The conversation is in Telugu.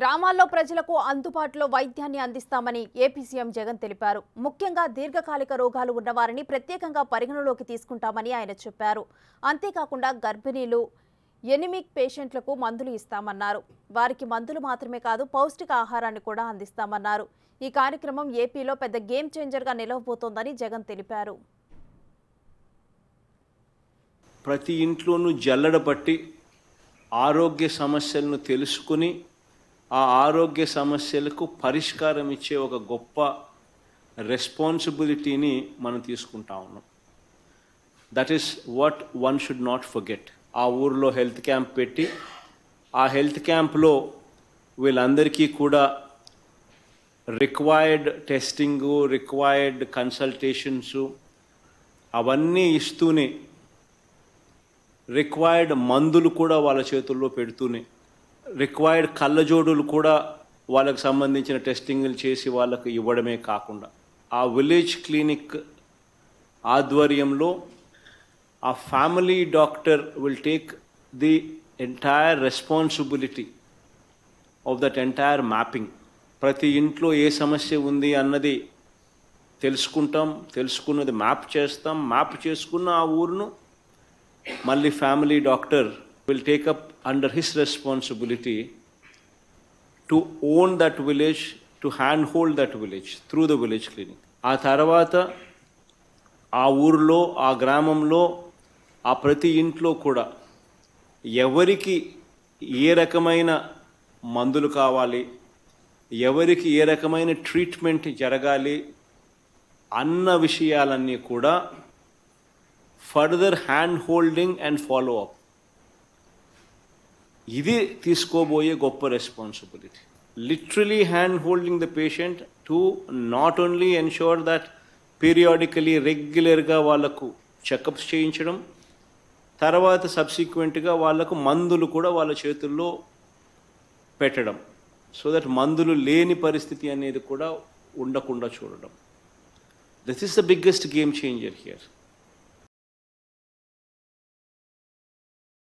గ్రామాల్లో ప్రజలకు అందుబాటులో వైద్యాన్ని అందిస్తామని ఏపీ సీఎం జగన్ తెలిపారు ముఖ్యంగా దీర్ఘకాలిక రోగాలు ఉన్నవారిని ప్రత్యేకంగా పరిగణలోకి తీసుకుంటామని ఆయన చెప్పారు అంతేకాకుండా గర్భిణీలు ఎనిమిక్ పేషెంట్లకు మందులు ఇస్తామన్నారు వారికి మందులు మాత్రమే కాదు పౌష్టిక ఆహారాన్ని కూడా అందిస్తామన్నారు ఈ కార్యక్రమం ఏపీలో పెద్ద గేమ్ చేంజర్గా నిలవబోతోందని జగన్ తెలిపారు ప్రతి ఇంట్లోనూ జల్లడ పట్టి ఆరోగ్య సమస్యలను తెలుసుకుని ఆ ఆరోగ్య సమస్యలకు పరిష్కారం ఇచ్చే ఒక గొప్ప రెస్పాన్సిబిలిటీని మనం తీసుకుంటా ఉన్నాం that is what one should not forget ఆ ఊర్లో హెల్త్ క్యాంప్ పెట్టి ఆ హెల్త్ క్యాంప్లో వీళ్ళందరికీ కూడా రిక్వైర్డ్ టెస్టింగు రిక్వైర్డ్ కన్సల్టేషన్సు అవన్నీ ఇస్తూనే రిక్వైర్డ్ మందులు కూడా వాళ్ళ చేతుల్లో పెడుతూనే రిక్వైర్డ్ కళ్ళజోడులు కూడా వాళ్ళకి సంబంధించిన టెస్టింగ్లు చేసి వాళ్ళకు ఇవ్వడమే కాకుండా ఆ విలేజ్ క్లినిక్ ఆధ్వర్యంలో ఆ family doctor will take the entire responsibility of that entire mapping ప్రతి ఇంట్లో ఏ సమస్య ఉంది అన్నది తెలుసుకుంటాం తెలుసుకున్నది మ్యాప్ చేస్తాం మ్యాప్ చేసుకున్న ఆ ఊరును మళ్ళీ family doctor will take up under his responsibility to own that village to hand hold that village through the village clinic ఆ తర్వాత ఆ ఊరిలో ఆ గ్రామంలో ఆ ప్రతి ఇంట్లో కూడా ఎవరికి ఏ రకమైన మందులు కావాలి ఎవరికి ఏ రకమైన ట్రీట్మెంట్ జరగాలి అన్న విషయాలన్నీ కూడా further hand holding and follow up ఇది తీసుకోబోయే గొప్ప responsibility literally hand holding the patient to not only ensure that periodically రెగ్యులర్గా వాళ్ళకు చెకప్స్ చేయించడం తర్వాత సబ్సిక్వెంట్గా వాళ్ళకు మందులు కూడా వాళ్ళ చేతుల్లో పెట్టడం సో దట్ మందులు లేని పరిస్థితి అనేది కూడా ఉండకుండా చూడడం this is the biggest game changer here